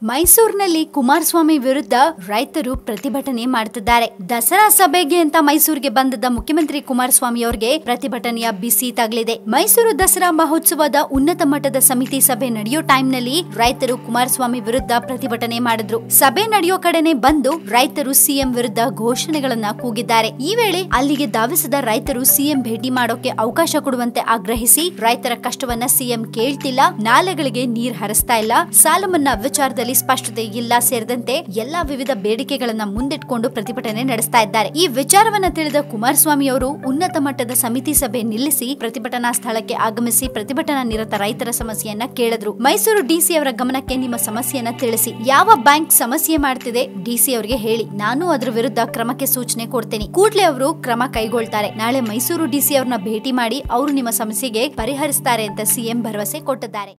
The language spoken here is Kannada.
ಮೈಸೂರಿನಲ್ಲಿ ಕುಮಾರಸ್ವಾಮಿ ವಿರುದ್ಧ ರೈತರು ಪ್ರತಿಭಟನೆ ಮಾಡುತ್ತಿದ್ದಾರೆ ದಸರಾ ಸಭೆಗೆ ಅಂತ ಮೈಸೂರಿಗೆ ಬಂದದ ಮುಖ್ಯಮಂತ್ರಿ ಕುಮಾರಸ್ವಾಮಿ ಅವರಿಗೆ ಪ್ರತಿಭಟನೆಯ ಬಿಸಿ ತಗಲಿದೆ ಮೈಸೂರು ದಸರಾ ಮಹೋತ್ಸವದ ಉನ್ನತ ಮಟ್ಟದ ಸಮಿತಿ ಸಭೆ ನಡೆಯೋ ಟೈಮ್ನಲ್ಲಿ ರೈತರು ಕುಮಾರಸ್ವಾಮಿ ವಿರುದ್ಧ ಪ್ರತಿಭಟನೆ ಮಾಡಿದ್ರು ಸಭೆ ನಡೆಯೋ ಕಡೆನೆ ಬಂದು ರೈತರು ಸಿಎಂ ವಿರುದ್ಧ ಘೋಷಣೆಗಳನ್ನ ಕೂಗಿದ್ದಾರೆ ಈ ವೇಳೆ ಅಲ್ಲಿಗೆ ಧಾವಿಸಿದ ರೈತರು ಸಿಎಂ ಭೇಟಿ ಮಾಡೋಕೆ ಅವಕಾಶ ಕೊಡುವಂತೆ ಆಗ್ರಹಿಸಿ ರೈತರ ಕಷ್ಟವನ್ನ ಸಿಎಂ ಕೇಳ್ತಿಲ್ಲ ನಾಲೆಗಳಿಗೆ ನೀರ್ ಹರಿಸ್ತಾ ಇಲ್ಲ ಸಾಲ ಮನ್ನಾ ವಿಚಾರದಲ್ಲಿ ಸ್ಪಷ್ಟತೆ ಇಲ್ಲ ಸೇರಿದಂತೆ ಎಲ್ಲಾ ವಿವಿಧ ಬೇಡಿಕೆಗಳನ್ನ ಮುಂದಿಟ್ಕೊಂಡು ಪ್ರತಿಭಟನೆ ನಡೆಸ್ತಾ ಇದ್ದಾರೆ ಈ ವಿಚಾರವನ್ನ ತಿಳಿದ ಕುಮಾರಸ್ವಾಮಿ ಅವರು ಉನ್ನತ ಮಟ್ಟದ ಸಮಿತಿ ಸಭೆ ನಿಲ್ಲಿಸಿ ಪ್ರತಿಭಟನಾ ಸ್ಥಳಕ್ಕೆ ಆಗಮಿಸಿ ಪ್ರತಿಭಟನಾ ನಿರತ ರೈತರ ಸಮಸ್ಯೆಯನ್ನ ಕೇಳಿದ್ರು ಮೈಸೂರು ಡಿಸಿ ಅವರ ಗಮನಕ್ಕೆ ನಿಮ್ಮ ಸಮಸ್ಯೆಯನ್ನ ತಿಳಿಸಿ ಯಾವ ಬ್ಯಾಂಕ್ ಸಮಸ್ಯೆ ಮಾಡ್ತಿದೆ ಡಿಸಿ ಅವರಿಗೆ ಹೇಳಿ ನಾನು ಅದರ ವಿರುದ್ಧ ಕ್ರಮಕ್ಕೆ ಸೂಚನೆ ಕೊಡ್ತೇನೆ ಕೂಡ್ಲೆ ಅವರು ಕ್ರಮ ಕೈಗೊಳ್ತಾರೆ ನಾಳೆ ಮೈಸೂರು ಡಿಸಿ ಅವ್ರನ್ನ ಭೇಟಿ ಮಾಡಿ ಅವರು ನಿಮ್ಮ ಸಮಸ್ಯೆಗೆ ಪರಿಹರಿಸ್ತಾರೆ ಅಂತ ಸಿಎಂ ಭರವಸೆ ಕೊಟ್ಟಿದ್ದಾರೆ